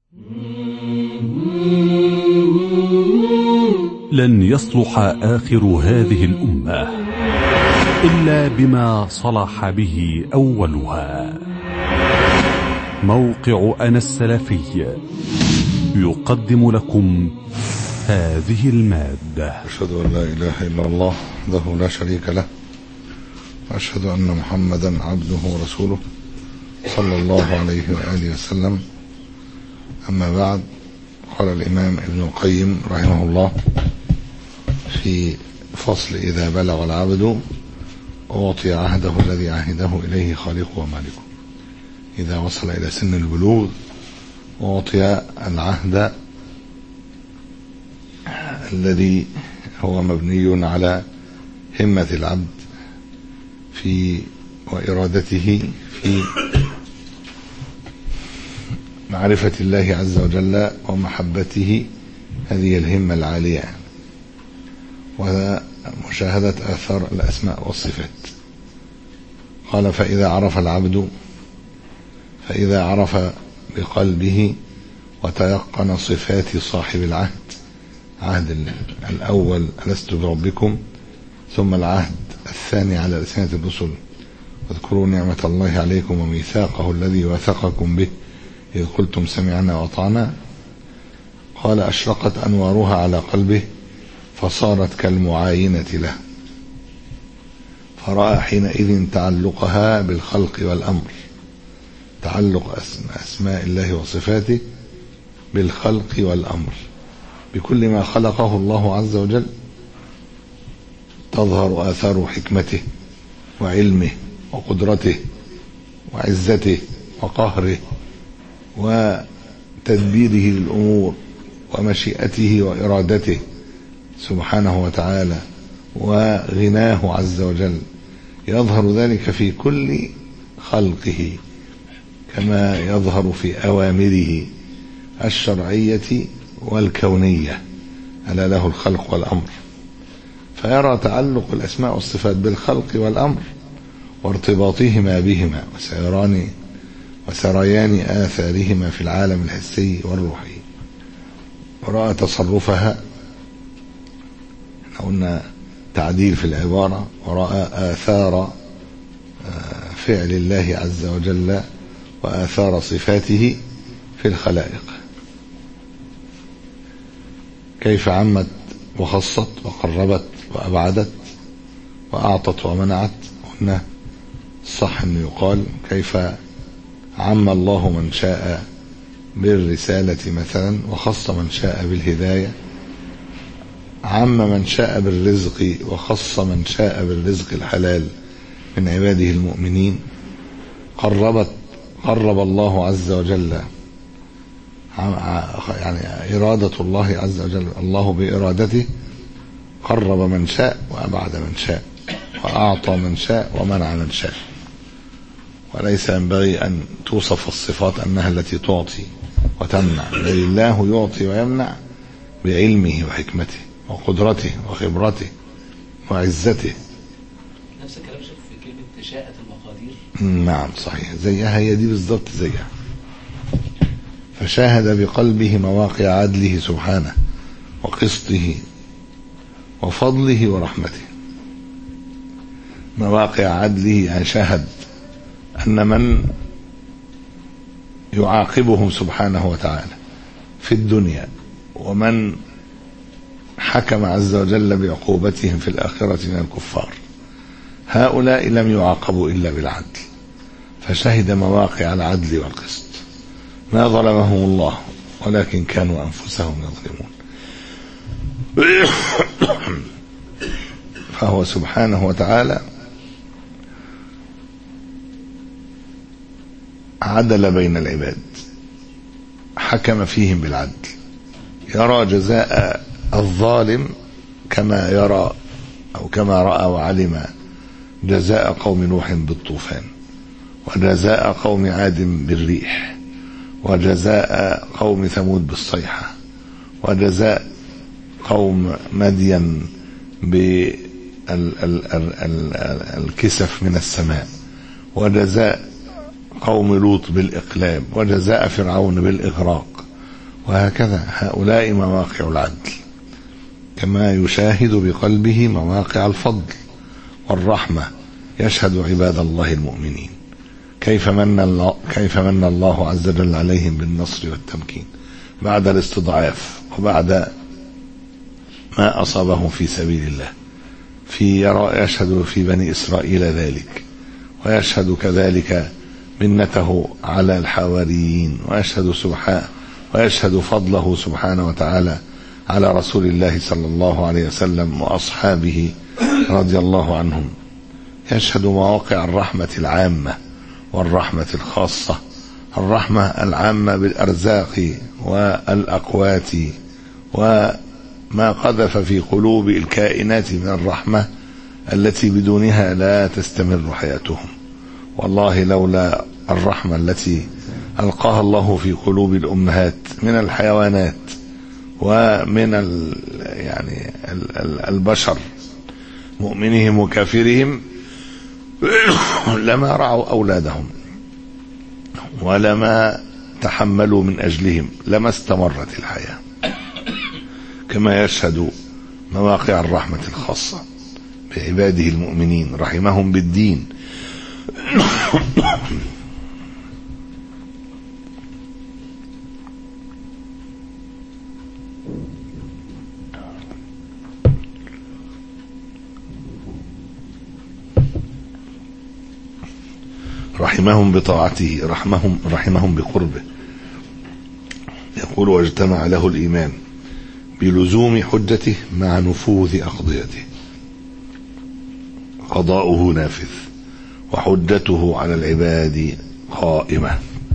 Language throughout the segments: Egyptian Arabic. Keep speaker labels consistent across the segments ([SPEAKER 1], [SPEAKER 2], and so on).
[SPEAKER 1] لن يصلح آخر هذه الأمة إلا بما صلح به أولها موقع أنا السلفي يقدم لكم هذه المادة
[SPEAKER 2] أشهد أن لا إله إلا الله وحده لا شريك له وأشهد أن محمدا عبده ورسوله صلى الله عليه وآله وسلم أما بعد قال الإمام ابن القيم رحمه الله في فصل إذا بلغ العبد أعطي عهده الذي عهده إليه خالقه ومالكه إذا وصل إلى سن البلوغ أعطي العهد الذي هو مبني على همة العبد في وإرادته في معرفة الله عز وجل ومحبته هذه الهمة العالية ومشاهدة آثار الأسماء والصفات قال فإذا عرف العبد فإذا عرف بقلبه وتيقن صفات صاحب العهد عهد الأول ألست بربكم ثم العهد الثاني على لسانة الرسل واذكروا نعمة الله عليكم وميثاقه الذي وثقكم به إذ قلتم سمعنا وأطعنا قال أشرقت أنوارها على قلبه فصارت كالمعاينة له فرأى حينئذ تعلقها بالخلق والأمر تعلق أسماء الله وصفاته بالخلق والأمر بكل ما خلقه الله عز وجل تظهر آثار حكمته وعلمه وقدرته وعزته وقهره وتدبيره للأمور ومشيئته وإرادته سبحانه وتعالى وغناه عز وجل يظهر ذلك في كل خلقه كما يظهر في أوامره الشرعية والكونية ألا له الخلق والأمر فيرى تعلق الأسماء والصفات بالخلق والأمر وارتباطهما بهما وسيران وسريان آثارهما في العالم الحسي والروحي ورأى تصرفها قلنا تعديل في العبارة ورأى آثار فعل الله عز وجل وآثار صفاته في الخلائق كيف عمت وخصت وقربت وأبعدت وأعطت ومنعت قلنا صح أن يقال كيف عم الله من شاء بالرسالة مثلا وخص من شاء بالهداية عم من شاء بالرزق وخص من شاء بالرزق الحلال من عباده المؤمنين قربت قرب الله عز وجل يعني إرادة الله عز وجل الله بإرادته قرب من شاء وأبعد من شاء وأعطى من شاء ومنع من شاء وليس ينبغي أن توصف الصفات أنها التي تعطي وتمنع بل الله يعطي ويمنع بعلمه وحكمته وقدرته وخبرته وعزته
[SPEAKER 3] نفس الكلام شوف في كلمة تشاءت المقادير
[SPEAKER 2] نعم صحيح زيها هي دي بالظبط زيها فشاهد بقلبه مواقع عدله سبحانه وقسطه وفضله ورحمته مواقع عدله أن شاهد أن من يعاقبهم سبحانه وتعالى في الدنيا ومن حكم عز وجل بعقوبتهم في الآخرة من الكفار هؤلاء لم يعاقبوا إلا بالعدل فشهد مواقع العدل والقسط ما ظلمهم الله ولكن كانوا أنفسهم يظلمون فهو سبحانه وتعالى عدل بين العباد حكم فيهم بالعدل يرى جزاء الظالم كما يرى أو كما رأى وعلم جزاء قوم نوح بالطوفان وجزاء قوم عاد بالريح وجزاء قوم ثمود بالصيحة وجزاء قوم مدين بالكسف من السماء وجزاء قوم لوط بالإقلاب وجزاء فرعون بالإغراق وهكذا هؤلاء مواقع العدل كما يشاهد بقلبه مواقع الفضل والرحمة يشهد عباد الله المؤمنين كيف من الله كيف من الله عز وجل عليهم بالنصر والتمكين بعد الاستضعاف وبعد ما أصابهم في سبيل الله في يرى يشهد في بني إسرائيل ذلك ويشهد كذلك منته على الحواريين ويشهد سبحانه ويشهد فضله سبحانه وتعالى على رسول الله صلى الله عليه وسلم وأصحابه رضي الله عنهم يشهد مواقع الرحمة العامة والرحمة الخاصة الرحمة العامة بالأرزاق والأقوات وما قذف في قلوب الكائنات من الرحمة التي بدونها لا تستمر حياتهم والله لولا الرحمة التي ألقاها الله في قلوب الأمهات من الحيوانات ومن ال يعني ال ال البشر مؤمنهم وكافرهم لما رعوا أولادهم ولما تحملوا من أجلهم لما استمرت الحياة كما يشهد مواقع الرحمة الخاصة بعباده المؤمنين رحمهم بالدين رحمهم بطاعته رحمهم رحمهم بقربه يقول واجتمع له الإيمان بلزوم حجته مع نفوذ أقضيته قضاؤه نافذ وحجته على العباد قائمة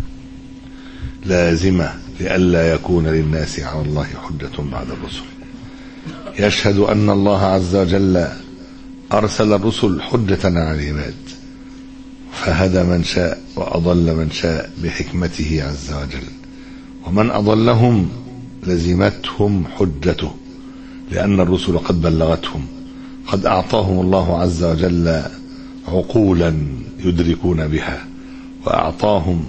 [SPEAKER 2] لازمة لئلا يكون للناس على الله حجة بعد الرسل يشهد أن الله عز وجل أرسل الرسل حجة على العباد فهدى من شاء وأضل من شاء بحكمته عز وجل ومن أضلهم لزمتهم حجته لأن الرسل قد بلغتهم قد أعطاهم الله عز وجل عقولا يدركون بها وأعطاهم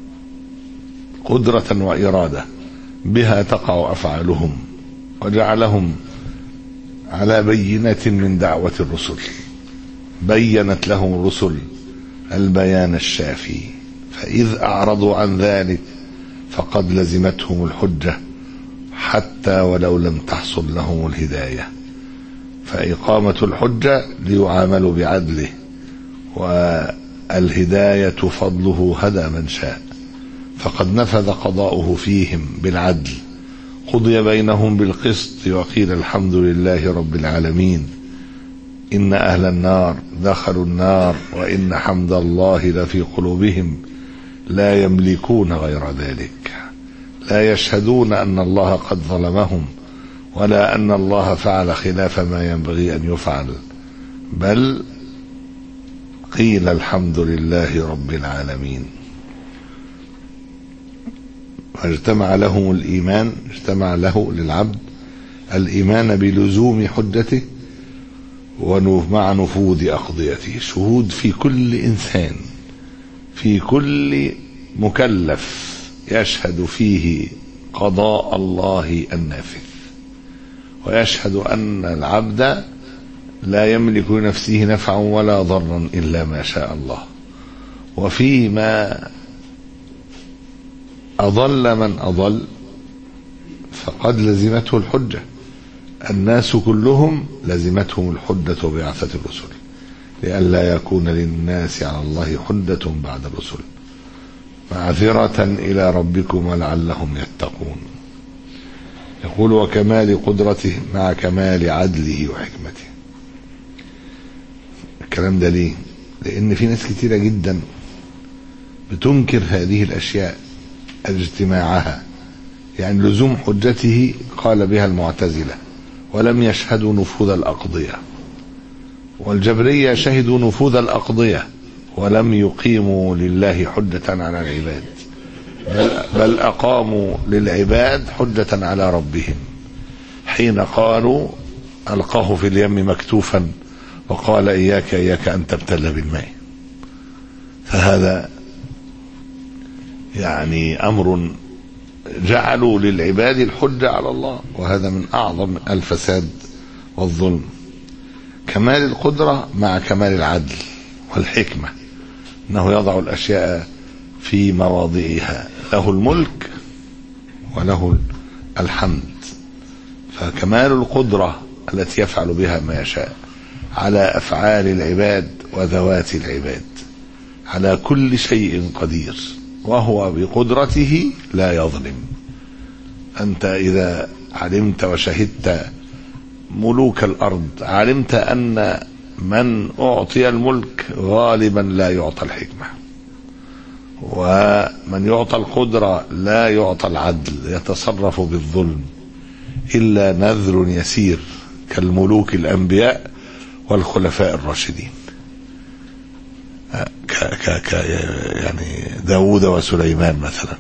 [SPEAKER 2] قدرة وإرادة بها تقع أفعالهم وجعلهم على بينة من دعوة الرسل بينت لهم الرسل البيان الشافي فإذ أعرضوا عن ذلك فقد لزمتهم الحجة حتى ولو لم تحصل لهم الهداية فإقامة الحجة ليعاملوا بعدله والهداية فضله هدى من شاء فقد نفذ قضاؤه فيهم بالعدل قضي بينهم بالقسط وقيل الحمد لله رب العالمين إن أهل النار دخلوا النار وإن حمد الله لفي قلوبهم لا يملكون غير ذلك لا يشهدون أن الله قد ظلمهم ولا أن الله فعل خلاف ما ينبغي أن يفعل بل قيل الحمد لله رب العالمين واجتمع لهم الإيمان اجتمع له للعبد الإيمان بلزوم حجته ومع نفوذ أقضيته شهود في كل إنسان في كل مكلف يشهد فيه قضاء الله النافذ ويشهد أن العبد لا يملك لنفسه نفعا ولا ضرا إلا ما شاء الله وفيما أضل من أضل فقد لزمته الحجة الناس كلهم لزمتهم الحجة بعثة الرسل لئلا يكون للناس على الله حجة بعد الرسل معذرة إلى ربكم ولعلهم يتقون يقول وكمال قدرته مع كمال عدله وحكمته الكلام ده ليه لأن في ناس كتيرة جدا بتنكر هذه الأشياء اجتماعها يعني لزوم حجته قال بها المعتزلة ولم يشهدوا نفوذ الأقضية والجبرية شهدوا نفوذ الأقضية ولم يقيموا لله حجة على العباد بل, بل أقاموا للعباد حجة على ربهم حين قالوا ألقاه في اليم مكتوفا وقال إياك إياك أن تبتل بالماء فهذا يعني أمر جعلوا للعباد الحجة على الله وهذا من أعظم الفساد والظلم كمال القدرة مع كمال العدل والحكمة أنه يضع الأشياء في مواضعها له الملك وله الحمد فكمال القدرة التي يفعل بها ما يشاء على أفعال العباد وذوات العباد على كل شيء قدير وهو بقدرته لا يظلم أنت إذا علمت وشهدت ملوك الأرض علمت أن من أعطي الملك غالبا لا يعطى الحكمة ومن يعطى القدرة لا يعطى العدل يتصرف بالظلم إلا نذر يسير كالملوك الأنبياء والخلفاء الراشدين ك ك ك يعني داود وسليمان مثلا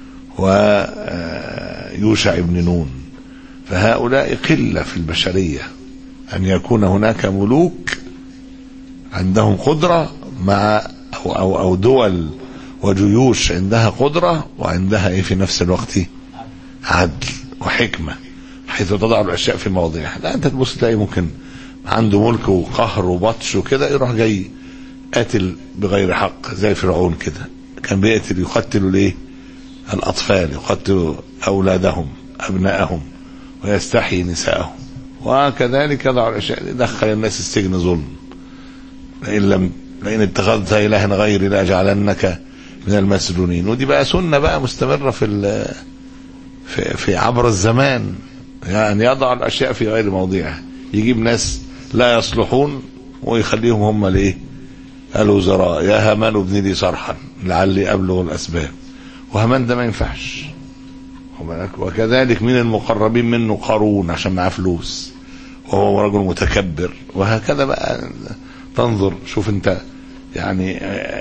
[SPEAKER 2] ويوشع بن نون فهؤلاء قلة في البشرية أن يكون هناك ملوك عندهم قدرة مع أو, أو, أو دول وجيوش عندها قدرة وعندها إيه في نفس الوقت عدل وحكمة حيث تضع الأشياء في مواضعها لا أنت تبص تلاقي ممكن عنده ملك وقهر وبطش وكده يروح جاي قاتل بغير حق زي فرعون كده كان بيقتل يقتل ليه الأطفال يقتل أولادهم أبنائهم ويستحيي نساءهم وكذلك يضع الأشياء يدخل الناس السجن ظلم لئن لم لئن اتخذت إلها غيري لأجعلنك من المسجونين ودي بقى سنة بقى مستمرة في في, في عبر الزمان يعني يضع الأشياء في غير موضعها يجيب ناس لا يصلحون ويخليهم هم الايه الوزراء يا هامان ابني لي صرحا لعلي ابلغ الاسباب وهامان ده ما ينفعش وكذلك من المقربين منه قارون عشان معاه فلوس وهو رجل متكبر وهكذا بقى تنظر شوف انت يعني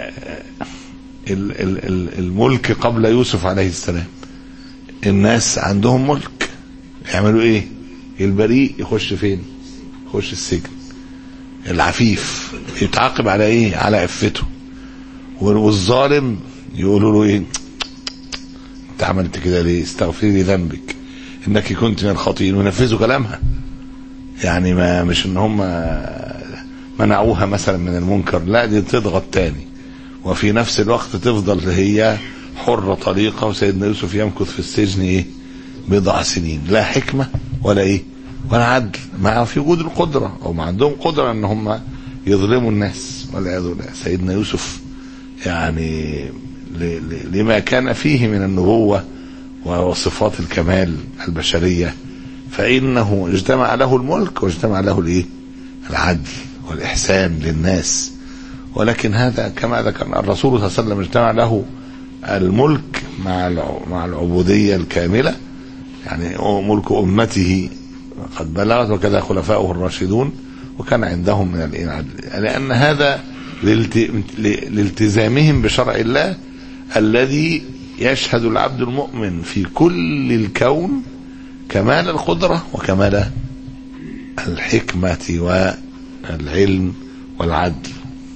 [SPEAKER 2] الملك قبل يوسف عليه السلام الناس عندهم ملك يعملوا ايه البريء يخش فين يخش السجن العفيف يتعاقب على ايه على عفته والظالم يقولوا له ايه انت عملت كده ليه استغفري لي ذنبك انك كنت من الخاطئين ونفذوا كلامها يعني ما مش ان هم منعوها مثلا من المنكر لا دي تضغط تاني وفي نفس الوقت تفضل هي حرة طليقة وسيدنا يوسف يمكث في السجن ايه بضع سنين لا حكمة ولا ايه ولا عدل مع في وجود القدرة او ما عندهم قدرة ان هم يظلموا الناس والعياذ بالله سيدنا يوسف يعني لما كان فيه من النبوة وصفات الكمال البشرية فإنه اجتمع له الملك واجتمع له الايه العدل والإحسان للناس ولكن هذا كما ذكرنا الرسول صلى الله عليه وسلم اجتمع له الملك مع مع العبودية الكاملة يعني ملك أمته قد بلغت وكذا خلفاؤه الراشدون وكان عندهم من الإنعاد لأن هذا لالتزامهم بشرع الله الذي يشهد العبد المؤمن في كل الكون كمال القدرة وكمال الحكمة والعلم والعدل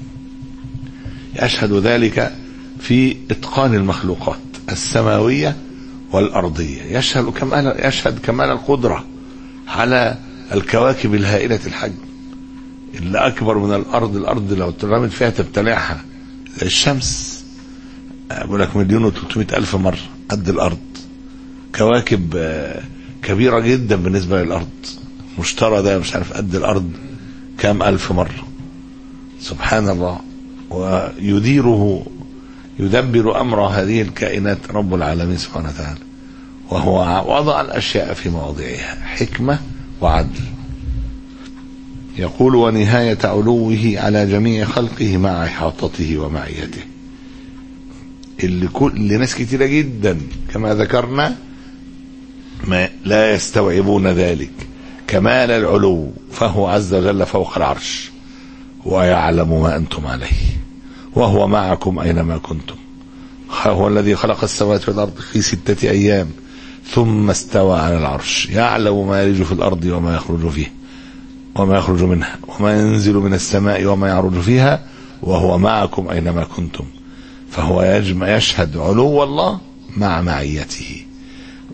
[SPEAKER 2] يشهد ذلك في إتقان المخلوقات السماوية والأرضية يشهد كمال يشهد كمال القدرة على الكواكب الهائلة الحجم اللي أكبر من الأرض الأرض لو ترمت فيها تبتلعها زي الشمس بقول لك مليون وثلاثمائة ألف مرة قد الأرض كواكب كبيرة جدا بالنسبة للأرض مشترى ده مش عارف قد الأرض كام ألف مرة سبحان الله ويديره يدبر أمر هذه الكائنات رب العالمين سبحانه وتعالى وهو وضع الأشياء في مواضعها حكمة وعدل يقول ونهاية علوه على جميع خلقه مع إحاطته ومعيته اللي كل اللي ناس كتيرة جدا كما ذكرنا ما لا يستوعبون ذلك كمال العلو فهو عز وجل فوق العرش ويعلم ما أنتم عليه وهو معكم أينما كنتم هو الذي خلق السماوات والأرض في ستة أيام ثم استوى على العرش يعلم ما يلج في الأرض وما يخرج فيه وما يخرج منها وما ينزل من السماء وما يعرج فيها وهو معكم أينما كنتم فهو يجمع يشهد علو الله مع معيته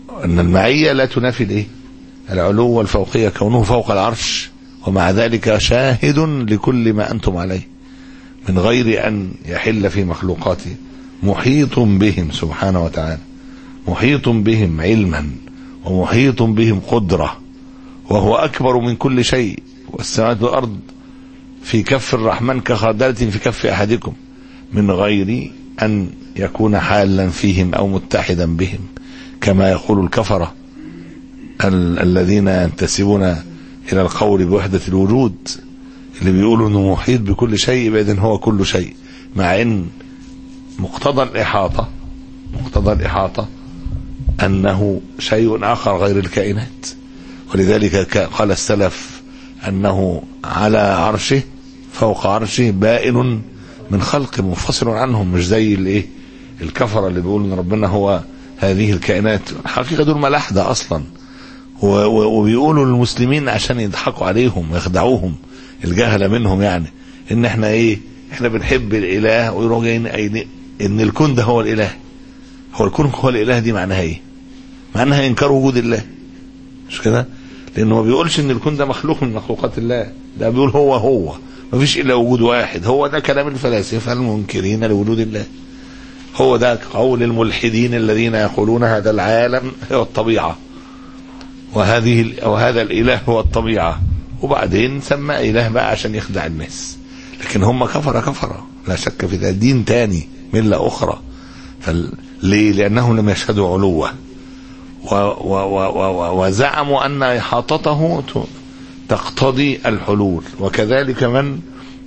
[SPEAKER 2] ان المعيه لا تنافي الايه العلو والفوقيه كونه فوق العرش ومع ذلك شاهد لكل ما انتم عليه من غير ان يحل في مخلوقاته محيط بهم سبحانه وتعالى محيط بهم علما ومحيط بهم قدره وهو اكبر من كل شيء والسماوات والارض في كف الرحمن كخردله في كف احدكم من غير ان يكون حالا فيهم او متحدا بهم كما يقول الكفره ال- الذين ينتسبون الى القول بوحده الوجود اللي بيقولوا انه محيط بكل شيء يبقى إذن هو كل شيء مع ان مقتضى الاحاطه مقتضى الاحاطه انه شيء اخر غير الكائنات ولذلك ك- قال السلف انه على عرشه فوق عرشه بائن من خلق منفصل عنهم مش زي الايه الكفره اللي بيقولوا ان ربنا هو هذه الكائنات الحقيقه دول ملاحده اصلا و- و- وبيقولوا للمسلمين عشان يضحكوا عليهم ويخدعوهم الجهله منهم يعني ان احنا ايه احنا بنحب الاله ويروحوا جايين قايلين ان الكون ده هو الاله هو الكون هو الاله دي معناها ايه؟ معناها انكار وجود الله مش كده؟ لانه ما بيقولش ان الكون ده مخلوق من مخلوقات الله ده بيقول هو هو ما فيش الا وجود واحد هو ده كلام الفلاسفه المنكرين لوجود الله هو ده قول الملحدين الذين يقولون هذا العالم هو الطبيعه وهذه وهذا الاله هو الطبيعه وبعدين سمى اله بقى عشان يخدع الناس لكن هم كفره كفره لا شك في ذلك دين تاني مله اخرى فال... ليه؟ لانهم لم يشهدوا علوه و... و... و... و... وزعموا ان احاطته ت... تقتضي الحلول وكذلك من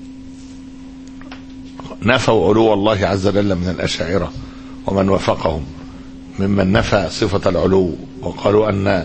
[SPEAKER 2] نفوا علو الله عز وجل من الاشاعره ومن وافقهم ممن نفى صفه العلو وقالوا ان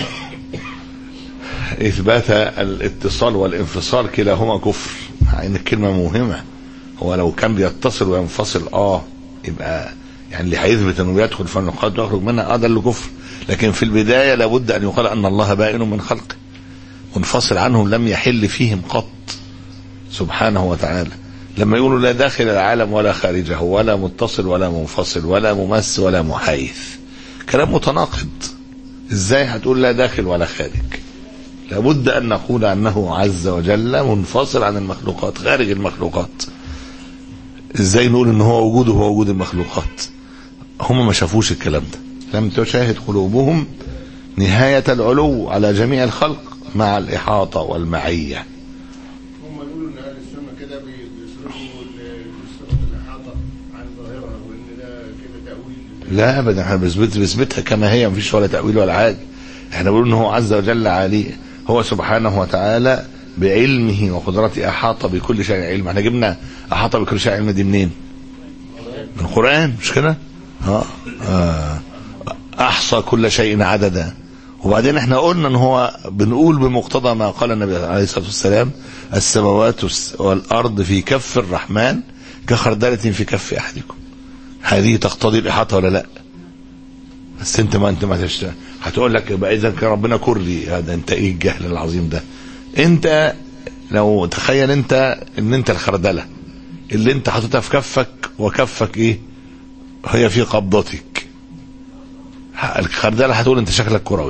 [SPEAKER 2] اثبات الاتصال والانفصال كلاهما كفر مع ان الكلمه مهمه هو لو كان بيتصل وينفصل اه يبقى يعني اللي هيثبت انه بيدخل في النقاط ويخرج منها اه ده اللي كفر لكن في البدايه لابد ان يقال ان الله بائن من خلقه منفصل عنهم لم يحل فيهم قط سبحانه وتعالى لما يقولوا لا داخل العالم ولا خارجه ولا متصل ولا منفصل ولا ممس ولا محايث كلام متناقض ازاي هتقول لا داخل ولا خارج لابد ان نقول انه عز وجل منفصل عن المخلوقات خارج المخلوقات ازاي نقول ان هو وجوده هو وجود المخلوقات هم ما شافوش الكلام ده لم تشاهد قلوبهم نهاية العلو على جميع الخلق مع الإحاطة والمعية
[SPEAKER 4] هم يقولوا ان اهل السنه كده بي- بيصرفوا ال- صفه الاحاطه عن ظاهرها وان ده كده تاويل
[SPEAKER 2] لا ابدا احنا بنثبت بنثبتها كما هي مفيش ولا تأويل ولا حاجة احنا بنقول ان هو عز وجل عليه هو سبحانه وتعالى بعلمه وقدرته احاط بكل شيء علم احنا جبنا احاط بكل شيء علم دي منين من القرآن مش كده اه, آه. احصى كل شيء عددا وبعدين احنا قلنا ان هو بنقول بمقتضى ما قال النبي عليه الصلاه والسلام السماوات والارض في كف الرحمن كخردله في كف احدكم هذه تقتضي الاحاطه ولا لا بس انت ما انت ما تشت... هتقول لك يبقى اذا كان ربنا كري هذا انت ايه الجهل العظيم ده انت لو تخيل انت ان انت الخردله اللي انت حاططها في كفك وكفك ايه هي في قبضتك الخردله هتقول انت شكلك كروي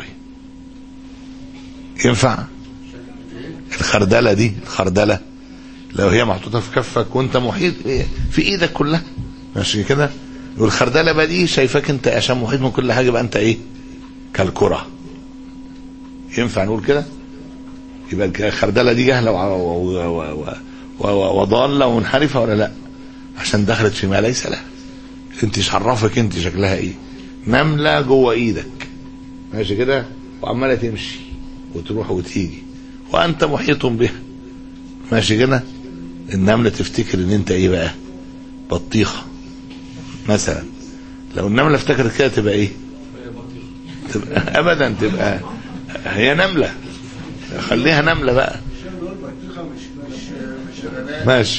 [SPEAKER 2] ينفع الخردله دي الخردله لو هي محطوطه في كفك وانت محيط إيه؟ في ايدك كلها ماشي كده والخردله بقى دي شايفاك انت عشان محيط من كل حاجه يبقى انت ايه كالكره ينفع نقول كده يبقى الخردله دي جهله و- و- و- و- و- وضاله ومنحرفه ولا لا عشان دخلت فيما ليس لها انت مش عرفك انت شكلها ايه نمله جوه ايدك ماشي كده وعماله تمشي وتروح وتيجي وانت محيط بها ماشي كده النمله تفتكر ان انت ايه بقى بطيخه مثلا لو النمله افتكرت كده تبقى ايه تبقى ابدا تبقى هي نمله خليها نمله بقى
[SPEAKER 4] عشان نقول بطيخه مش مش مش غباء
[SPEAKER 2] ماشي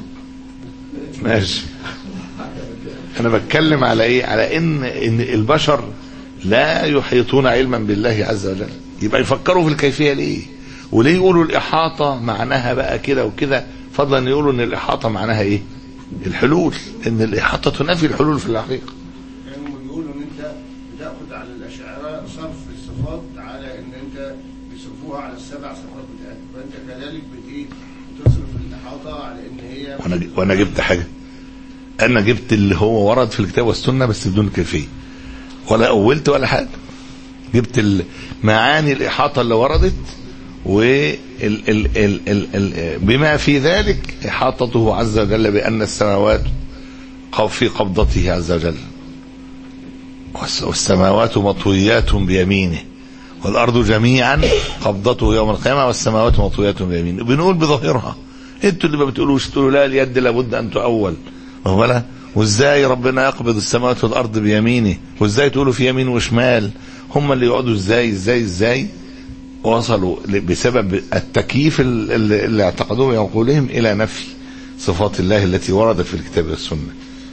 [SPEAKER 2] ماشي انا بتكلم على ايه على ان ان البشر لا يحيطون علما بالله عز وجل يبقى يفكروا في الكيفيه ليه وليه يقولوا الاحاطه معناها بقى كده وكده فضلا ان يقولوا ان الاحاطه معناها ايه الحلول ان الاحاطه تنافي الحلول في الحقيقه
[SPEAKER 4] يعني هم بيقولوا ان انت بتاخد على الاشاعره هو صرف الصفات على ان انت بيصرفوها على السبع صفات بتاعتك فانت كذلك بت ايه بتصرف الاحاطه على ان هي
[SPEAKER 2] وانا وانا جبت حاجه انا جبت اللي هو ورد في الكتاب والسنه بس بدون كيفيه ولا اولت ولا حاجه جبت ال- معاني الاحاطه اللي وردت و ال ال ال ال ال بما في ذلك احاطته عز وجل بان السماوات قو- في قبضته عز وجل والس- والسماوات مطويات بيمينه والارض جميعا قبضته يوم القيامه والسماوات مطويات بيمينه بنقول بظاهرها انتوا اللي ما بتقولوش تقولوا لا اليد لابد ان تؤول هو لا وازاي ربنا يقبض السماوات والارض بيمينه وازاي تقولوا في يمين وشمال هم اللي يقعدوا ازاي ازاي ازاي وصلوا ل- بسبب التكييف ال- ال- اللي اعتقدوه بعقولهم الى نفي صفات الله التي وردت في الكتاب والسنه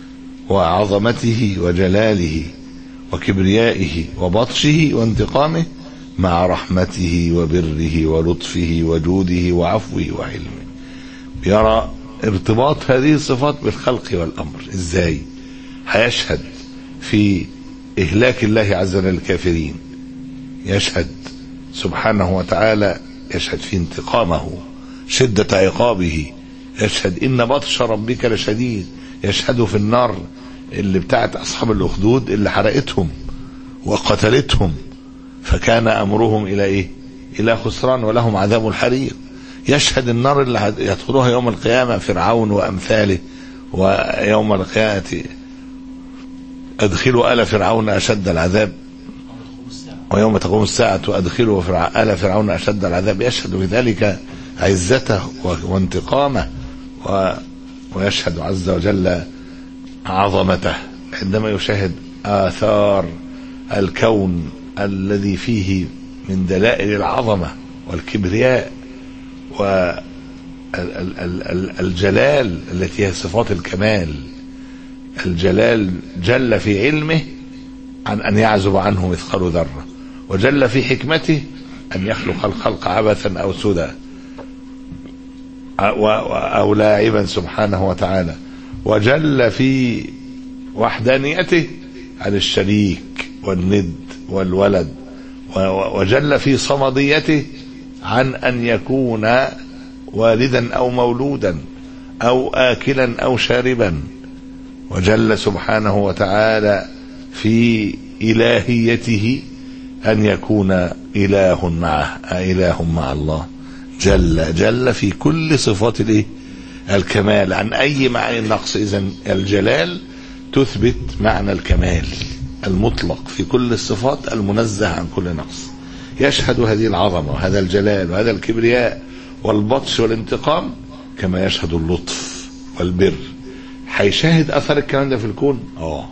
[SPEAKER 2] وعظمته وجلاله وكبريائه وبطشه وانتقامه مع رحمته وبره ولطفه وجوده وعفوه وعلمه يرى ارتباط هذه الصفات بالخلق والامر ازاي هيشهد في اهلاك الله عز وجل الكافرين يشهد سبحانه وتعالى يشهد في انتقامه شدة عقابه يشهد إن بطش ربك لشديد يشهد في النار اللي بتاعت أصحاب الأخدود اللي حرقتهم وقتلتهم فكان أمرهم إلى إيه إلى خسران ولهم عذاب الحريق يشهد النار اللي هت- يدخلوها يوم القيامة فرعون وأمثاله ويوم القيامة أدخلوا آل فرعون أشد العذاب ويوم تقوم الساعة أدخلوا فرع... آل فرعون أشد العذاب يشهد بذلك عزته و- وانتقامه و... ويشهد عز وجل عظمته عندما يشاهد آثار الكون الذي فيه من دلائل العظمة والكبرياء والجلال التي هي صفات الكمال الجلال جل في علمه عن أن يعزب عنه مثقال ذرة وجل في حكمته أن يخلق الخلق عبثا أو سدى أو- أو لاعبا سبحانه وتعالى وجل في وحدانيته عن الشريك والند والولد و- و- وجل في صمديته عن أن يكون والدا أو مولودا أو آكلا أو شاربا وجل سبحانه وتعالى في إلهيته أن يكون إله معه إله مع الله جل جل في كل صفات الإيه؟ الكمال عن أي معنى النقص إذا الجلال تثبت معنى الكمال المطلق في كل الصفات المنزه عن كل نقص يشهد هذه العظمة وهذا الجلال وهذا الكبرياء والبطش والانتقام كما يشهد اللطف والبر هيشاهد اثر الكلام ده في الكون اه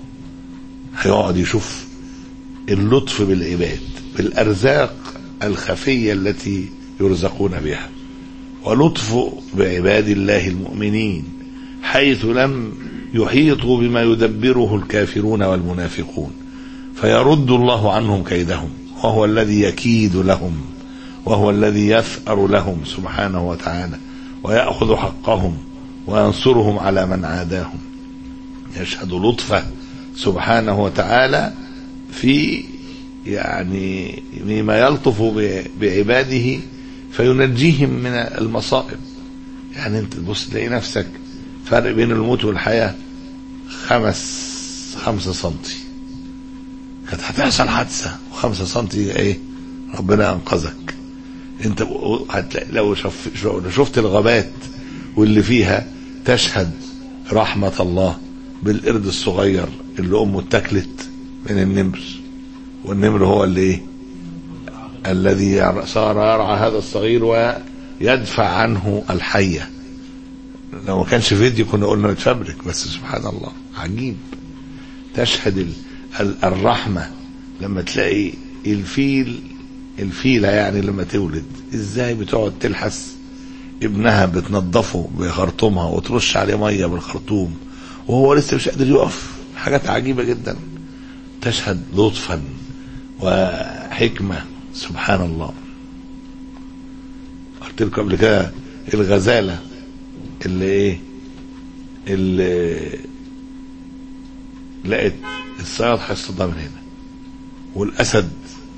[SPEAKER 2] هيقعد يشوف اللطف بالعباد بالارزاق الخفيه التي يرزقون بها ولطف بعباد الله المؤمنين حيث لم يحيطوا بما يدبره الكافرون والمنافقون فيرد الله عنهم كيدهم وهو الذي يكيد لهم وهو الذي يثأر لهم سبحانه وتعالى ويأخذ حقهم وينصرهم على من عاداهم يشهد لطفه سبحانه وتعالى في يعني مما يلطف ب- بعباده فينجيهم من المصائب يعني انت تبص تلاقي نفسك فرق بين الموت والحياة خمس خمسة سنتي كانت هتحصل حادثة وخمسة سنتي ايه ربنا انقذك انت ب- هتلاقي لو شف لو شفت الغابات واللي فيها تشهد رحمة الله بالقرد الصغير اللي امه اتاكلت من النمر والنمر هو اللي ايه الذي ير- صار يرعى هذا الصغير ويدفع عنه الحية لو ما كانش فيديو كنا قلنا نتفبرك بس سبحان الله عجيب تشهد ال- ال- الرحمة لما تلاقي الفيل الفيلة يعني لما تولد ازاي بتقعد تلحس ابنها بتنظفه بخرطومها وترش عليه ميه بالخرطوم وهو لسه مش قادر يقف حاجات عجيبة جدا تشهد لطفا وحكمة سبحان الله قلت لكم قبل كده الغزالة اللي ايه اللي لقت الصياد هيصطادها من هنا والاسد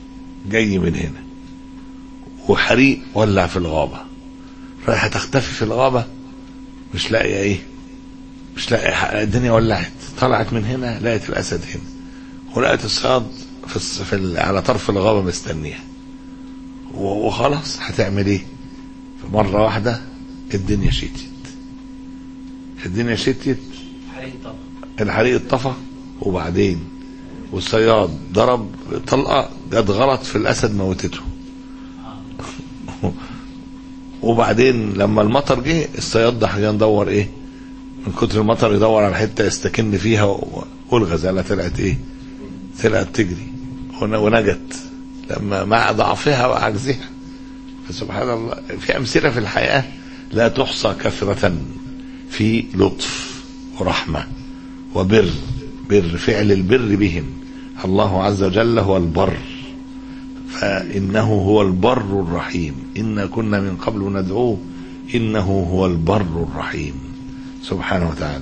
[SPEAKER 2] جاي من هنا وحريق ولع في الغابة رايحة تختفي في الغابة مش لاقية ايه مش لاقية حق- الدنيا ولعت طلعت من هنا لقيت الأسد هنا ولقيت الصياد في, الص- في ال- على طرف الغابة مستنيها و- وخلاص هتعمل ايه مرة واحدة الدنيا شتت الدنيا شتت
[SPEAKER 3] حريق طبعا
[SPEAKER 2] الحريق اتطفى وبعدين والصياد ضرب طلقه جت غلط في الاسد موتته وبعدين لما المطر جه الصياد ده حاجه ندور ايه من كتر المطر يدور على حته يستكن فيها و- والغزاله طلعت ايه طلعت تجري ون- ونجت لما مع ضعفها وعجزها فسبحان الله في امثله في الحياه لا تحصى كثره في لطف ورحمه وبر بر فعل البر بهم الله عز وجل هو البر فإنه هو البر الرحيم إنا كنا من قبل ندعوه إنه هو البر الرحيم سبحانه وتعالى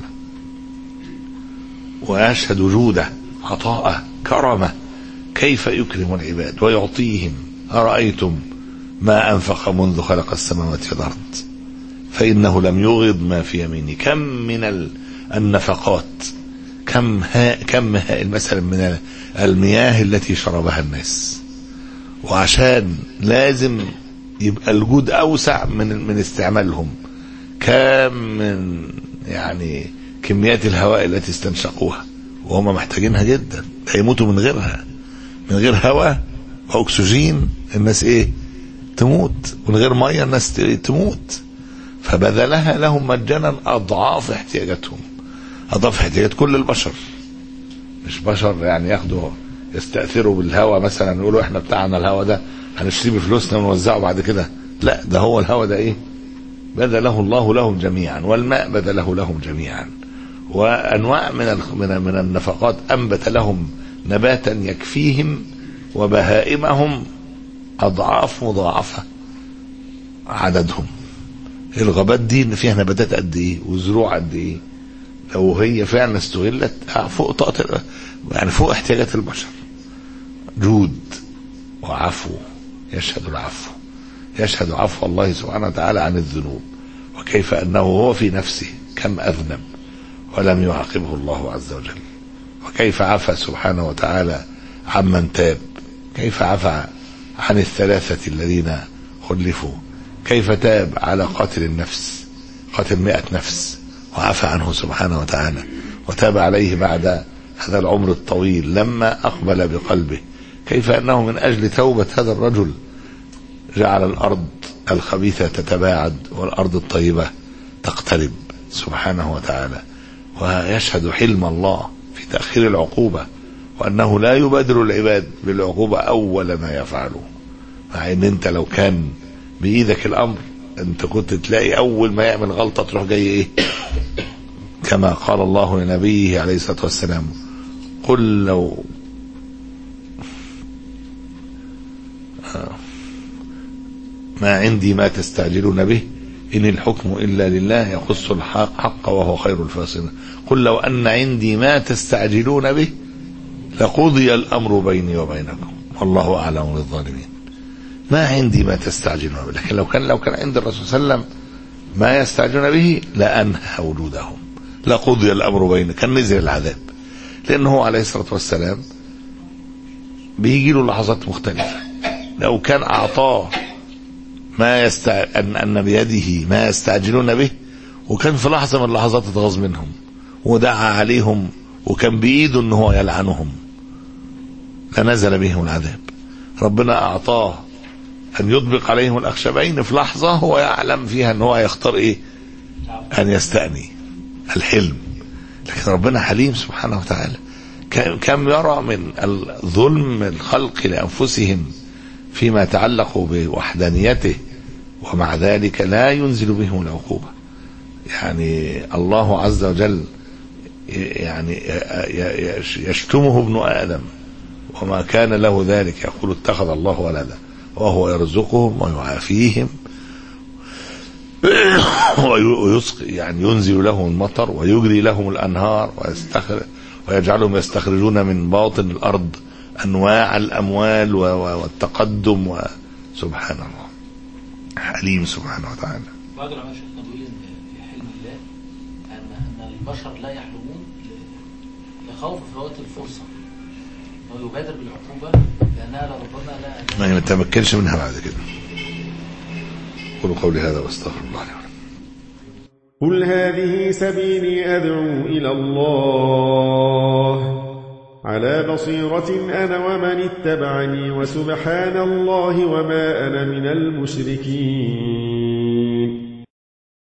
[SPEAKER 2] ويشهد جوده عطاءه كرمه كيف يكرم العباد ويعطيهم أرأيتم ما أنفق منذ خلق السماوات والأرض فإنه لم يغض ما في يمينه كم من ال- النفقات كم ها كم هائل مثلا من المياه التي شربها الناس وعشان لازم يبقى الجود اوسع من من استعمالهم كم من يعني كميات الهواء التي استنشقوها وهم محتاجينها جدا هيموتوا من غيرها من غير هواء واكسجين الناس ايه تموت من غير ميه الناس ت- تموت فبذلها لهم مجانا اضعاف احتياجاتهم اضعاف احتياجات كل البشر مش بشر يعني ياخدوا يستأثروا بالهوى مثلا يقولوا احنا بتاعنا الهوى ده هنشتريه بفلوسنا ونوزعه بعد كده لا ده هو الهوى ده ايه بذله الله لهم جميعا والماء بذله لهم جميعا وانواع من ال- من من النفقات انبت لهم نباتا يكفيهم وبهائمهم اضعاف مضاعفه عددهم الغابات دي اللي فيها نباتات قد ايه وزروع قد ايه لو هي فعلا استغلت فوق طاقة يعني فوق احتياجات البشر جود وعفو يشهد العفو يشهد عفو الله سبحانه وتعالى عن الذنوب وكيف انه هو في نفسه كم اذنب ولم يعاقبه الله عز وجل وكيف عفى سبحانه وتعالى عمن تاب كيف عفى عن الثلاثة الذين خلفوا كيف تاب على قاتل النفس قاتل مئة نفس وعفى عنه سبحانه وتعالى وتاب عليه بعد هذا العمر الطويل لما أقبل بقلبه كيف أنه من أجل توبة هذا الرجل جعل الأرض الخبيثة تتباعد والأرض الطيبة تقترب سبحانه وتعالى ويشهد حلم الله في تأخير العقوبة وأنه لا يبادر العباد بالعقوبة أول ما يفعله مع أن أنت لو كان بإيدك الأمر أنت كنت تلاقي أول ما يعمل غلطة تروح جاي إيه كما قال الله لنبيه عليه الصلاة والسلام قل لو ما عندي ما تستعجلون به إن الحكم إلا لله يقص الحق حق وهو خير الفاصلين قل لو أن عندي ما تستعجلون به لقضي الأمر بيني وبينكم والله أعلم بالظالمين ما عندي ما تستعجلون به لكن لو كان لو كان عند الرسول صلى الله عليه وسلم ما يستعجلون به لأنهى وجودهم لقضي الأمر بين كان نزل العذاب لأنه هو عليه الصلاة والسلام بيجي له لحظات مختلفة لو كان أعطاه ما يستع... أن... أن بيده ما يستعجلون به وكان في لحظة من اللحظات اتغاظ منهم ودعا عليهم وكان بإيده أن هو يلعنهم لنزل بهم العذاب ربنا أعطاه أن يطبق عليهم الأخشبين في لحظة هو يعلم فيها أن هو يختار إيه أن يستأني الحلم لكن ربنا حليم سبحانه وتعالى كم يرى من الظلم الخلق لأنفسهم فيما يتعلق بوحدانيته ومع ذلك لا ينزل بهم العقوبة يعني الله عز وجل يعني يشتمه ابن آدم وما كان له ذلك يقول اتخذ الله ولدا وهو يرزقهم ويعافيهم ويسقي يعني ينزل لهم المطر ويجري لهم الانهار ويستخرج ويجعلهم يستخرجون من باطن الارض أنواع الأموال و- و- والتقدم و- سبحان الله حليم سبحانه وتعالى
[SPEAKER 3] بعض العلماء شيخنا بيقول ان في حلم الله ان ان البشر لا يحلمون ل- لخوف فوات الفرصه انه يبادر بالعقوبه لانها لربما لا
[SPEAKER 2] ما يتمكنش منها بعد كده قولوا قولي هذا واستغفر الله لي ولكم
[SPEAKER 5] قل هذه سبيلي أدعو إلى الله على بصيرة أنا ومن اتبعني وسبحان الله وما أنا من المشركين